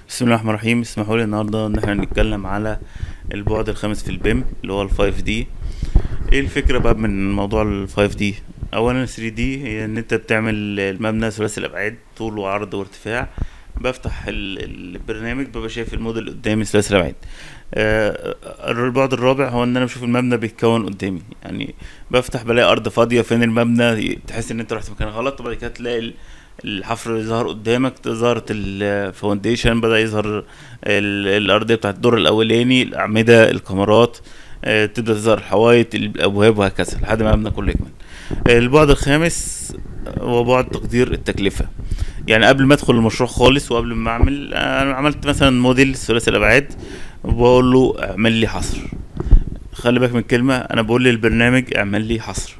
بسم الله الرحمن الرحيم اسمحوا لي النهارده ان احنا نتكلم على البعد الخامس في البيم اللي هو ال 5 دي ايه الفكره بقى من موضوع ال 5 دي اولا 3 دي هي ان انت بتعمل المبنى ثلاثي الابعاد طول وعرض وارتفاع بفتح ال- البرنامج ببقى شايف الموديل قدامي ثلاثي الابعاد آه، البعد الرابع هو ان انا بشوف المبنى بيتكون قدامي يعني بفتح بلاقي ارض فاضيه فين المبنى تحس ان انت رحت مكان غلط وبعد كده تلاقي ال- الحفر ظهر قدامك ظهرت الفاونديشن بدأ يظهر ال- الأرضية بتاعت الدور الأولاني الأعمدة الكاميرات آه، تبدأ تظهر الحوايط الأبواب وهكذا لحد ما المبنى كله يكمل البعد الخامس هو بعد تقدير التكلفة يعني قبل ما ادخل المشروع خالص وقبل ما اعمل انا عملت مثلا موديل ثلاثي الابعاد وبقول له اعمل لي حصر خلي بالك من الكلمة انا بقول للبرنامج اعمل لي حصر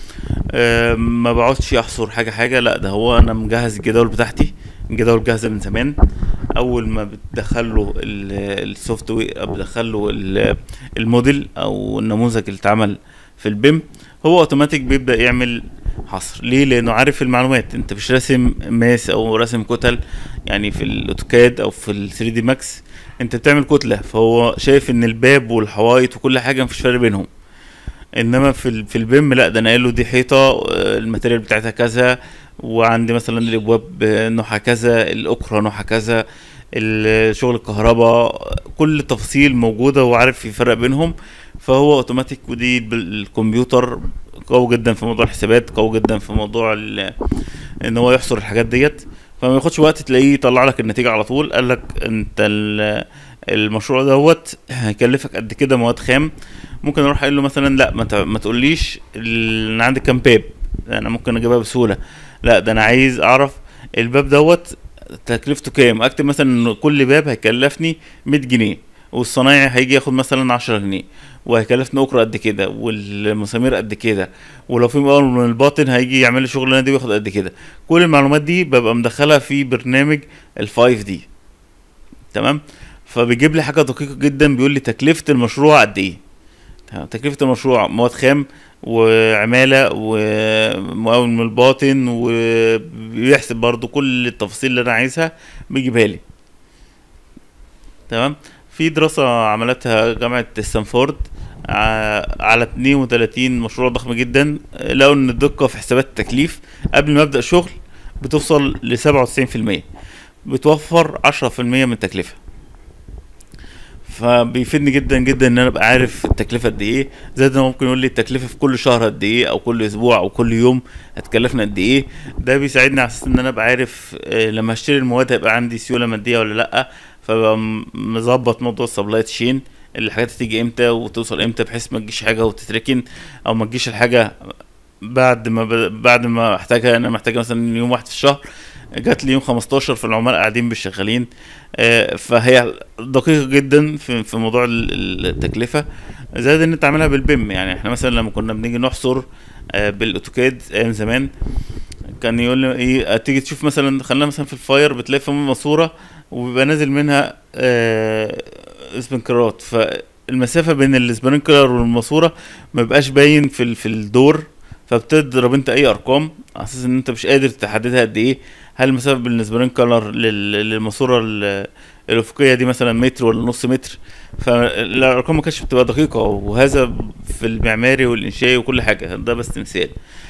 أه ما بقعدش احصر حاجه حاجه لا ده هو انا مجهز الجداول بتاعتي الجداول جاهزه من زمان اول ما بتدخل له السوفت وير بتدخل له ال- الموديل او النموذج اللي اتعمل في البيم هو اوتوماتيك بيبدا يعمل حصر ليه لانه عارف المعلومات انت مش راسم ماس او راسم كتل يعني في الاوتوكاد او في ال 3 دي ماكس انت بتعمل كتله فهو شايف ان الباب والحوايط وكل حاجه مفيش فرق بينهم انما في ال- في البيم لا ده انا قايل له دي حيطه آه، الماتيريال بتاعتها كذا وعندي مثلا الابواب آه، نوعها كذا الاكره نوعها كذا ال- شغل الكهرباء كل التفاصيل موجوده وعارف يفرق بينهم فهو اوتوماتيك ودي بال- الكمبيوتر قوي جدا في موضوع الحسابات قوي جدا في موضوع ال- ان هو يحصر الحاجات ديت فما ياخدش وقت تلاقيه يطلع لك النتيجه على طول قال لك انت ال- المشروع دوت هيكلفك قد كده مواد خام ممكن اروح اقول له مثلا لا ما ت- ما تقوليش ال- انا عندي كام باب انا ممكن اجيبها بسهوله لا ده انا عايز اعرف الباب دوت تكلفته كام اكتب مثلا ان كل باب هيكلفني 100 جنيه والصنايعي هيجي ياخد مثلا 10 جنيه وهيكلفني اكره قد كده والمسامير قد كده ولو في مقاول من الباطن هيجي يعمل لي شغلانه دي وياخد قد كده كل المعلومات دي ببقى مدخلها في برنامج ال5 دي تمام فبيجيب لي حاجه دقيقه جدا بيقول لي تكلفه المشروع قد ايه تمام، تكلفة المشروع مواد خام وعمالة ومقاول من الباطن وبيحسب برضو كل التفاصيل اللي أنا عايزها بيجيبها لي تمام في دراسة عملتها جامعة ستانفورد ع- على 32 مشروع ضخم جدا لقوا إن الدقة في حسابات التكليف قبل ما أبدأ شغل بتوصل لسبعة وتسعين في المية بتوفر عشرة في المية من التكلفة فبيفيدني جدا جدا ان انا ابقى عارف التكلفه قد ايه زائد انه ممكن يقول لي التكلفه في كل شهر قد ايه او كل اسبوع او كل يوم هتكلفنا قد ايه ده بيساعدني على اساس ان انا ابقى عارف آه، لما اشتري المواد هيبقى عندي سيوله ماديه ولا لا فبقى م- مظبط موضوع السبلاي تشين الحاجات هتيجي امتى وتوصل امتى بحيث ما تجيش حاجه وتتركن او ما تجيش الحاجه بعد ما ب... بعد ما احتاجها انا محتاجها مثلا يوم واحد في الشهر جات لي يوم 15 فالعمال قاعدين مش شغالين آه، فهي دقيقة جدا في في موضوع ال- ال- التكلفة زائد ان انت عاملها بالبيم يعني احنا مثلا لما كنا بنيجي نحصر آه، بالاوتوكاد ايام زمان كان يقول لي ايه تيجي تشوف مثلا خلينا مثلا في الفاير بتلاقي في ماسورة وبيبقى نازل منها آه، سبنكرات فالمسافة بين السبرينكلر والماسورة ما بيبقاش باين في ال- في الدور فبتضرب انت اي ارقام على اساس ان انت مش قادر تحددها قد ايه هل المسافه بين السبرينكلر لل- للماسوره ال- الافقيه دي مثلا متر ولا نص متر فالارقام ما كانتش بتبقى دقيقه وهذا في المعماري والانشائي وكل حاجه ده بس مثال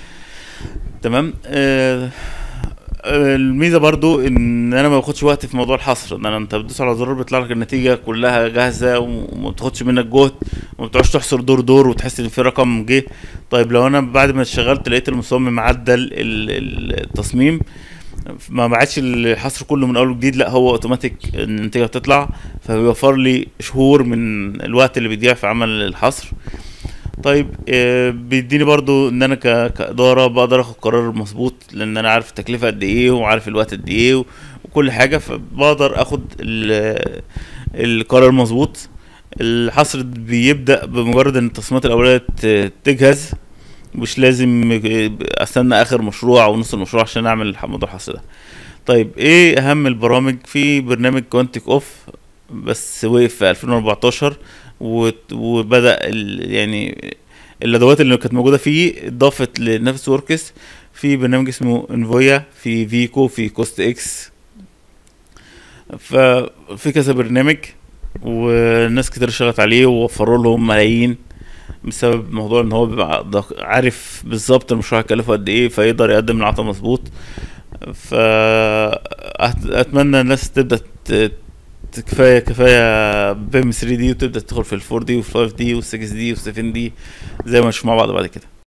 تمام آه آه، الميزه برضو ان انا ما باخدش وقت في موضوع الحصر ان انا انت بتدوس على زرار بيطلع لك النتيجه كلها جاهزه وما بتاخدش منك جهد وما بتقعدش تحصر دور دور وتحس ان في رقم جه طيب لو انا بعد ما اشتغلت لقيت المصمم عدل ال- ال- التصميم ما بعتش الحصر كله من اول وجديد لا هو اوتوماتيك النتيجه بتطلع فبيوفر لي شهور من الوقت اللي بيضيع في عمل الحصر طيب آه، بيديني برضو ان انا ك- كاداره بقدر اخد قرار مظبوط لان انا عارف التكلفه قد ايه وعارف الوقت قد ايه و- وكل حاجه فبقدر اخد ال- القرار مظبوط الحصر بيبدا بمجرد ان التصميمات الاوليه ت- تجهز مش لازم استنى اخر مشروع او نص المشروع عشان اعمل موضوع الحصر ده طيب ايه اهم البرامج في برنامج كوانتيك اوف بس وقف في 2014 وت- وبدا ال- يعني الادوات اللي كانت موجوده فيه اضافت لنفس وركس في برنامج اسمه انفويا في فيكو في كوست اكس ففي كذا برنامج وناس كتير اشتغلت عليه ووفروا لهم ملايين بسبب موضوع ان هو بيبقى دق- عارف بالظبط المشروع هيكلفه قد ايه فيقدر يقدم العطا مظبوط فأتمنى الناس تبدأ ت- ت- كفاية كفاية بيم 3 دي وتبدأ تدخل في ال 4 دي وال 5 دي وال 6 دي وال 7 دي زي ما نشوف مع بعض بعد كده